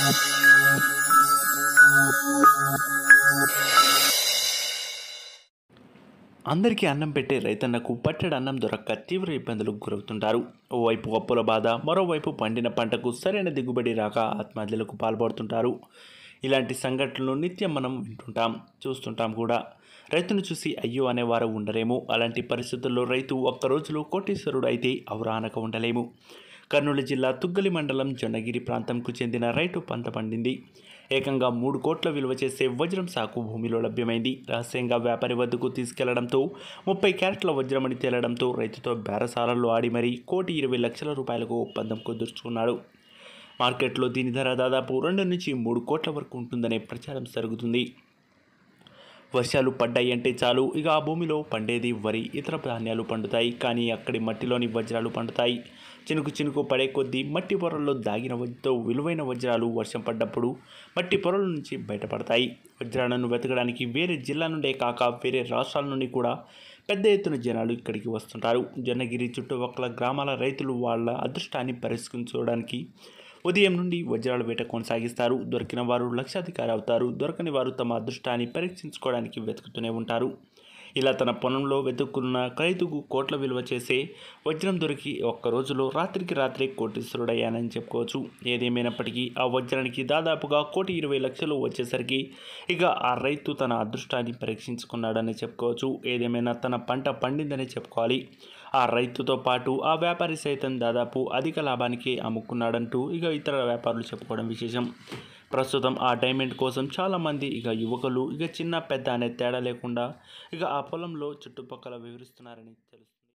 అందరికీ అన్నం పెట్టే రైతన్నకు పట్టెడు అన్నం దొరక్క తీవ్ర ఇబ్బందులకు గురవుతుంటారు ఓవైపు అప్పుల బాధ మరోవైపు పండిన పంటకు సరైన దిగుబడి రాక ఆత్మహత్యలకు పాల్పడుతుంటారు ఇలాంటి సంఘటనలు నిత్యం మనం వింటుంటాం చూస్తుంటాం కూడా రైతును చూసి అయ్యో అనేవారు ఉండరేమో అలాంటి పరిస్థితుల్లో రైతు ఒక్క రోజులో కోటీశ్వరుడు అయితే అవరానక ఉండలేము కర్నూలు జిల్లా తుగ్గలి మండలం జొన్నగిరి ప్రాంతంకు చెందిన రైతు పంట పండింది ఏకంగా మూడు కోట్ల విలువ చేసే వజ్రం సాకు భూమిలో లభ్యమైంది రహస్యంగా వ్యాపారి వద్దకు తీసుకెళ్లడంతో ముప్పై క్యారెట్ల వజ్రమని తేలడంతో రైతుతో బేరసాలల్లో ఆడి మరీ కోటి ఇరవై లక్షల రూపాయలకు ఒప్పందం కుదుర్చుకున్నాడు మార్కెట్లో దీని ధర దాదాపు రెండు నుంచి మూడు కోట్ల వరకు ఉంటుందనే ప్రచారం జరుగుతుంది వర్షాలు పడ్డాయి అంటే చాలు ఇక ఆ భూమిలో పండేది వరి ఇతర ధాన్యాలు పండుతాయి కానీ అక్కడి మట్టిలోని వజ్రాలు పండుతాయి చినుకు చినుకు పడే కొద్దీ మట్టి పొరల్లో దాగిన వజ్రతో విలువైన వజ్రాలు వర్షం పడ్డప్పుడు మట్టి పొరల నుంచి బయటపడతాయి వజ్రాలను వెతకడానికి వేరే జిల్లా నుండే కాక వేరే రాష్ట్రాల నుండి కూడా పెద్ద ఎత్తున జనాలు ఇక్కడికి వస్తుంటారు జొన్నగిరి చుట్టుపక్కల గ్రామాల రైతులు వాళ్ళ అదృష్టాన్ని పరిష్కరించుకోవడానికి ఉదయం నుండి వజ్రాల వేట కొనసాగిస్తారు దొరికిన వారు లక్షాధికారి అవుతారు దొరకని వారు తమ అదృష్టాన్ని పరీక్షించుకోవడానికి వెతుకుతూనే ఉంటారు ఇలా తన పొలంలో వెతుక్కున్న రైతుకు కోట్ల విలువ చేసే వజ్రం దొరికి ఒక్క రోజులో రాత్రికి రాత్రే కోటీశ్వరుడయ్యానని చెప్పుకోవచ్చు ఏదేమైనప్పటికీ ఆ వజ్రానికి దాదాపుగా కోటి ఇరవై లక్షలు వచ్చేసరికి ఇక ఆ రైతు తన అదృష్టాన్ని పరీక్షించుకున్నాడని చెప్పుకోవచ్చు ఏదేమైనా తన పంట పండిందని చెప్పుకోవాలి ఆ రైతుతో పాటు ఆ వ్యాపారి సైతం దాదాపు అధిక లాభానికి అమ్ముకున్నాడంటూ ఇక ఇతర వ్యాపారులు చెప్పుకోవడం విశేషం ప్రస్తుతం ఆ డైమండ్ కోసం చాలామంది ఇక యువకులు ఇక చిన్న పెద్ద అనే తేడా లేకుండా ఇక ఆ పొలంలో చుట్టుపక్కల వివరిస్తున్నారని తెలుస్తుంది